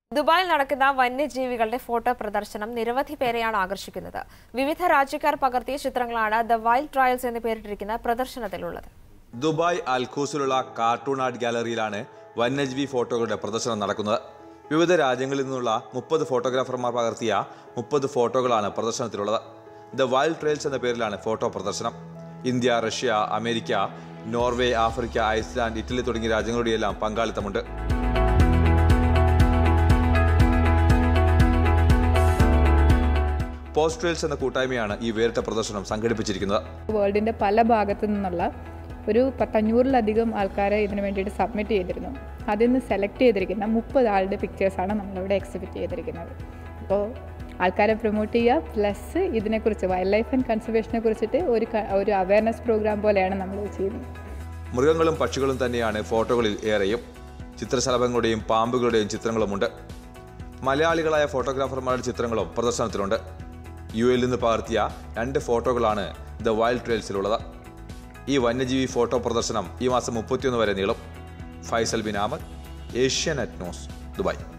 ദുബായിൽ നടക്കുന്ന വന്യജീവികളുടെ ഫോട്ടോ പ്രദർശനം നിരവധി പേരെയാണ് ആകർഷിക്കുന്നത് വിവിധ രാജ്യക്കാർ പകർത്തിയ ചിത്രങ്ങളാണ് ദ വൈൽഡ് ട്രയൽസ് എന്ന് പേരിട്ടിരിക്കുന്ന പ്രദർശനത്തിലുള്ളത് ദുബായ് അൽഖൂസിലുള്ള കാർട്ടൂൺ ആർട്ട് ഗാലറിയിലാണ് വന്യജീവി ഫോട്ടോകളുടെ പ്രദർശനം നടക്കുന്നത് വിവിധ രാജ്യങ്ങളിൽ നിന്നുള്ള മുപ്പത് ഫോട്ടോഗ്രാഫർമാർ പകർത്തിയ മുപ്പത് ഫോട്ടോകളാണ് പ്രദർശനത്തിലുള്ളത് ദ വൈൽഡ് ട്രെയിൽസ് എന്ന പേരിലാണ് ഫോട്ടോ പ്രദർശനം India Russia America Norway Africa Iceland Italy തുടങ്ങിയ രാജ്യങ്ങളുടെയെല്ലാം പങ്കാളിത്തമുണ്ട് പോസ്റ്റ് ട്രെയിൽസ് എന്ന കൂട്ടായ്മയാണ് ഈ വേറിട്ട പ്രദർശനം സംഘടിപ്പിച്ചിരിക്കുന്നത് വേൾഡിൻ്റെ പല ഭാഗത്തു നിന്നുള്ള ഒരു പത്തഞ്ഞൂറിലധികം ആൾക്കാരെ ഇതിനു വേണ്ടിയിട്ട് സബ്മിറ്റ് ചെയ്തിരുന്നു അതിൽ നിന്ന് സെലക്ട് ചെയ്തിരിക്കുന്ന മുപ്പത് ആളുടെ പിക്ചേഴ്സാണ് നമ്മളിവിടെ എക്സിബിറ്റ് ചെയ്തിരിക്കുന്നത് അപ്പോൾ ആൾക്കാരെ പ്രൊമോട്ട് ചെയ്യുക പ്ലസ് ഇതിനെക്കുറിച്ച് വൈൽഡ് ലൈഫ് ആൻഡ് കൺസർവേഷനെ കുറിച്ചിട്ട് ഒരു ക- ഒരു അവയർനെസ് പ്രോഗ്രാം പോലെയാണ് നമ്മൾ ചെയ്യുന്നത് മൃഗങ്ങളും പക്ഷികളും തന്നെയാണ് ഫോട്ടോകളിൽ ഏറെയും ചിത്രശലഭങ്ങളുടെയും പാമ്പുകളുടെയും ചിത്രങ്ങളുമുണ്ട് മലയാളികളായ ഫോട്ടോഗ്രാഫർമാരുടെ ചിത്രങ്ങളും പ്രദർശനത്തിലുണ്ട് യു എയിൽ നിന്ന് പകർത്തിയ രണ്ട് ഫോട്ടോകളാണ് ദ വൈൽഡ് ട്രെയിൽസിലുള്ളത് ഈ വന്യജീവി ഫോട്ടോ പ്രദർശനം ഈ മാസം മുപ്പത്തിയൊന്ന് വരെ നീളും Faisal bin Ahmed Asian news Dubai